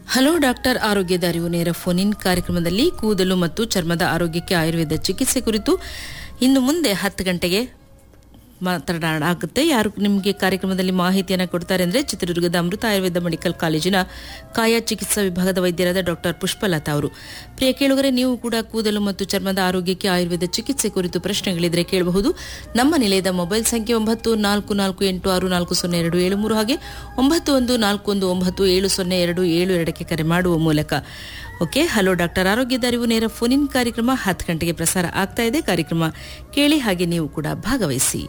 hello doctor ಆರೋಗ್ಯದ ಅರಿವು ನೇರ ಫೋನ್ ಇನ್ ಕಾರ್ಯಕ್ರಮದಲ್ಲಿ ಕೂದಲು ಮತ್ತು ಚರ್ಮದ ಆರೋಗ್ಯಕ್ಕೆ ಆಯುರ್ವೇದ ಚಿಕಿತ್ಸೆ ಕುರಿತು ಇನ್ನು ಮುಂದೆ ಹತ್ತು ಗಂಟೆಗೆ ಮಾತನಾಡಾಗುತ್ತೆ ಯಾರು ನಿಮಗೆ ಕಾರ್ಯಕ್ರಮದಲ್ಲಿ ಮಾಹಿತಿಯನ್ನು ಕೊಡ್ತಾರೆ ಅಂದರೆ ಚಿತ್ರದುರ್ಗದ ಅಮೃತ ಆಯುರ್ವೇದ ಮೆಡಿಕಲ್ ಕಾಲೇಜಿನ ಕಾಯ ಚಿಕಿತ್ಸಾ ವಿಭಾಗದ ವೈದ್ಯರಾದ ಡಾಕ್ಟರ್ ಪುಷ್ಪಲತಾ ಅವರು ಪ್ರಿಯ ಕೇಳುಗರೆ ನೀವು ಕೂಡ ಕೂದಲು ಮತ್ತು ಚರ್ಮದ ಆರೋಗ್ಯಕ್ಕೆ ಆಯುರ್ವೇದ ಚಿಕಿತ್ಸೆ ಕುರಿತು ಪ್ರಶ್ನೆಗಳಿದ್ರೆ ಕೇಳಬಹುದು ನಮ್ಮ ನಿಲಯದ ಮೊಬೈಲ್ ಸಂಖ್ಯೆ ಒಂಬತ್ತು ನಾಲ್ಕು ನಾಲ್ಕು ಎಂಟು ಆರು ನಾಲ್ಕು ಸೊನ್ನೆ ಎರಡು ಏಳು ಮೂರು ಹಾಗೆ ಒಂಬತ್ತು ಒಂದು ನಾಲ್ಕು ಒಂದು ಒಂಬತ್ತು ಏಳು ಸೊನ್ನೆ ಎರಡು ಏಳು ಎರಡಕ್ಕೆ ಕರೆ ಮಾಡುವ ಮೂಲಕ ಓಕೆ ಹಲೋ ಡಾಕ್ಟರ್ ಆರೋಗ್ಯದ ಅರಿವು ನೇರ ಫೋನ್ ಇನ್ ಕಾರ್ಯಕ್ರಮ ಹತ್ತು ಗಂಟೆಗೆ ಪ್ರಸಾರ ಆಗ್ತಾ ಇದೆ ಕಾರ್ಯಕ್ರಮ ಕೇಳಿ ಹಾಗೆ ನೀವು ಕೂಡ ಭಾಗವಹಿಸಿ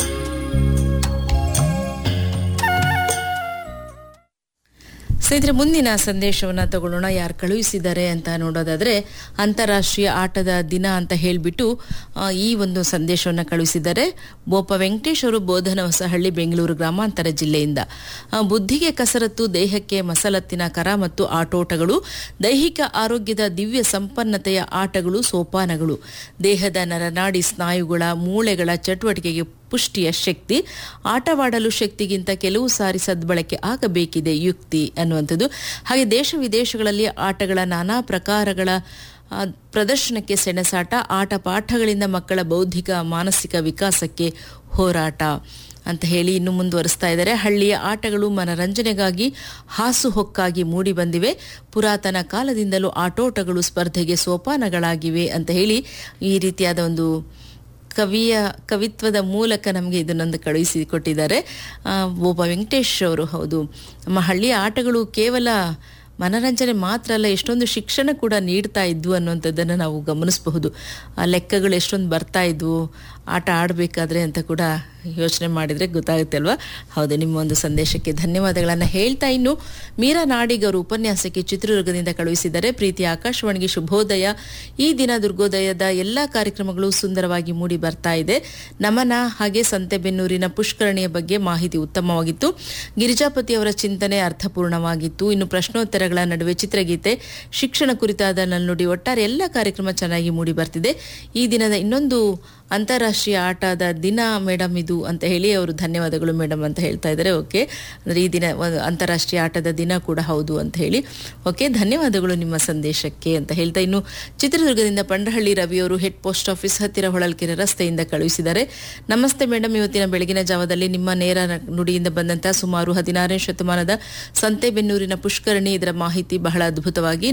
ಸ್ನೇಹಿತರೆ ಮುಂದಿನ ಸಂದೇಶವನ್ನ ತಗೊಳ್ಳೋಣ ಯಾರು ಕಳುಹಿಸಿದ್ದಾರೆ ಅಂತ ನೋಡೋದಾದ್ರೆ ಅಂತಾರಾಷ್ಟ್ರೀಯ ಆಟದ ದಿನ ಅಂತ ಹೇಳಿಬಿಟ್ಟು ಈ ಒಂದು ಸಂದೇಶವನ್ನು ಕಳುಹಿಸಿದ್ದಾರೆ ಬೋಪ ವೆಂಕಟೇಶ್ ಅವರು ಬೋಧನ ಹೊಸಹಳ್ಳಿ ಬೆಂಗಳೂರು ಗ್ರಾಮಾಂತರ ಜಿಲ್ಲೆಯಿಂದ ಆ, ಬುದ್ಧಿಗೆ ಕಸರತ್ತು ದೇಹಕ್ಕೆ ಮಸಲತ್ತಿನ ಕರ ಮತ್ತು ಆಟೋಟಗಳು ದೈಹಿಕ ಆರೋಗ್ಯದ ದಿವ್ಯ ಸಂಪನ್ನತೆಯ ಆಟಗಳು ಸೋಪಾನಗಳು ದೇಹದ ನರನಾಡಿ ಸ್ನಾಯುಗಳ ಮೂಳೆಗಳ ಚಟುವಟಿಕೆಗೆ ಪುಷ್ಟಿಯ ಶಕ್ತಿ ಆಟವಾಡಲು ಶಕ್ತಿಗಿಂತ ಕೆಲವು ಸಾರಿ ಸದ್ಬಳಕೆ ಆಗಬೇಕಿದೆ ಯುಕ್ತಿ ಅನ್ನುವಂಥದ್ದು ಹಾಗೆ ದೇಶ ವಿದೇಶಗಳಲ್ಲಿ ಆಟಗಳ ನಾನಾ ಪ್ರಕಾರಗಳ ಆ, ಪ್ರದರ್ಶನಕ್ಕೆ ಸೆಣಸಾಟ ಆಟ ಪಾಠಗಳಿಂದ ಮಕ್ಕಳ ಬೌದ್ಧಿಕ ಮಾನಸಿಕ ವಿಕಾಸಕ್ಕೆ ಹೋರಾಟ ಅಂತ ಹೇಳಿ ಇನ್ನು ಮುಂದುವರಿಸ್ತಾ ಇದ್ದಾರೆ ಹಳ್ಳಿಯ ಆಟಗಳು ಮನರಂಜನೆಗಾಗಿ ಹಾಸುಹೊಕ್ಕಾಗಿ ಮೂಡಿ ಬಂದಿವೆ ಪುರಾತನ ಕಾಲದಿಂದಲೂ ಆಟೋಟಗಳು ಸ್ಪರ್ಧೆಗೆ ಸೋಪಾನಗಳಾಗಿವೆ ಅಂತ ಹೇಳಿ ಈ ರೀತಿಯಾದ ಒಂದು ಕವಿಯ ಕವಿತ್ವದ ಮೂಲಕ ನಮಗೆ ಇದನ್ನೊಂದು ಕಳುಹಿಸಿ ಕೊಟ್ಟಿದ್ದಾರೆ ಆ, ಒಬ್ಬ ವೆಂಕಟೇಶ್ ಅವರು ಹೌದು ನಮ್ಮ ಹಳ್ಳಿಯ ಆಟಗಳು ಕೇವಲ ಮನರಂಜನೆ ಮಾತ್ರ ಅಲ್ಲ ಎಷ್ಟೊಂದು ಶಿಕ್ಷಣ ಕೂಡ ನೀಡ್ತಾ ಇದ್ವು ಅನ್ನುವಂಥದ್ದನ್ನು ನಾವು ಗಮನಿಸಬಹುದು ಆ ಲೆಕ್ಕಗಳು ಎಷ್ಟೊಂದು ಬರ್ತಾ ಇದ್ವು ಆಟ ಆಡಬೇಕಾದ್ರೆ ಅಂತ ಕೂಡ ಯೋಚನೆ ಮಾಡಿದರೆ ಗೊತ್ತಾಗುತ್ತೆ ಅಲ್ವಾ ಹೌದು ನಿಮ್ಮ ಒಂದು ಸಂದೇಶಕ್ಕೆ ಧನ್ಯವಾದಗಳನ್ನು ಹೇಳ್ತಾ ಇನ್ನು ಮೀರಾ ನಾಡಿಗ್ ಅವರು ಉಪನ್ಯಾಸಕ್ಕೆ ಚಿತ್ರದುರ್ಗದಿಂದ ಕಳುಹಿಸಿದ್ದಾರೆ ಪ್ರೀತಿ ಆಕಾಶವಾಣಿಗೆ ಶುಭೋದಯ ಈ ದಿನ ದುರ್ಗೋದಯದ ಎಲ್ಲ ಕಾರ್ಯಕ್ರಮಗಳು ಸುಂದರವಾಗಿ ಮೂಡಿ ಬರ್ತಾ ಇದೆ ನಮನ ಹಾಗೆ ಸಂತೆಬೆನ್ನೂರಿನ ಪುಷ್ಕರಣಿಯ ಬಗ್ಗೆ ಮಾಹಿತಿ ಉತ್ತಮವಾಗಿತ್ತು ಗಿರಿಜಾಪತಿ ಅವರ ಚಿಂತನೆ ಅರ್ಥಪೂರ್ಣವಾಗಿತ್ತು ಇನ್ನು ಪ್ರಶ್ನೋತ್ತರಗಳ ನಡುವೆ ಚಿತ್ರಗೀತೆ ಶಿಕ್ಷಣ ಕುರಿತಾದ ನಲ್ನುಡಿ ಒಟ್ಟಾರೆ ಎಲ್ಲ ಕಾರ್ಯಕ್ರಮ ಚೆನ್ನಾಗಿ ಮೂಡಿ ಬರ್ತಿದೆ ಈ ದಿನದ ಇನ್ನೊಂದು ಅಂತಾರಾಷ್ಟ್ರೀಯ ಆಟದ ದಿನ ಮೇಡಮ್ ಇದು ಅಂತ ಹೇಳಿ ಅವರು ಧನ್ಯವಾದಗಳು ಮೇಡಮ್ ಅಂತ ಹೇಳ್ತಾ ಇದ್ದಾರೆ ಓಕೆ ಅಂದರೆ ಈ ದಿನ ಒಂದು ಅಂತಾರಾಷ್ಟ್ರೀಯ ಆಟದ ದಿನ ಕೂಡ ಹೌದು ಅಂತ ಹೇಳಿ ಓಕೆ ಧನ್ಯವಾದಗಳು ನಿಮ್ಮ ಸಂದೇಶಕ್ಕೆ ಅಂತ ಹೇಳ್ತಾ ಇನ್ನು ಚಿತ್ರದುರ್ಗದಿಂದ ಪಂಡಹಳ್ಳಿ ರವಿಯವರು ಹೆಡ್ ಪೋಸ್ಟ್ ಆಫೀಸ್ ಹತ್ತಿರ ಹೊಳಲ್ಕೆರೆ ರಸ್ತೆಯಿಂದ ಕಳುಹಿಸಿದ್ದಾರೆ ನಮಸ್ತೆ ಮೇಡಮ್ ಇವತ್ತಿನ ಬೆಳಗಿನ ಜಾವದಲ್ಲಿ ನಿಮ್ಮ ನೇರ ನ- ನುಡಿಯಿಂದ ಬಂದಂತಹ ಸುಮಾರು ಹದಿನಾರನೇ ಶತಮಾನದ ಸಂತೆಬೆನ್ನೂರಿನ ಪುಷ್ಕರಣಿ ಇದರ ಮಾಹಿತಿ ಬಹಳ ಅದ್ಭುತವಾಗಿ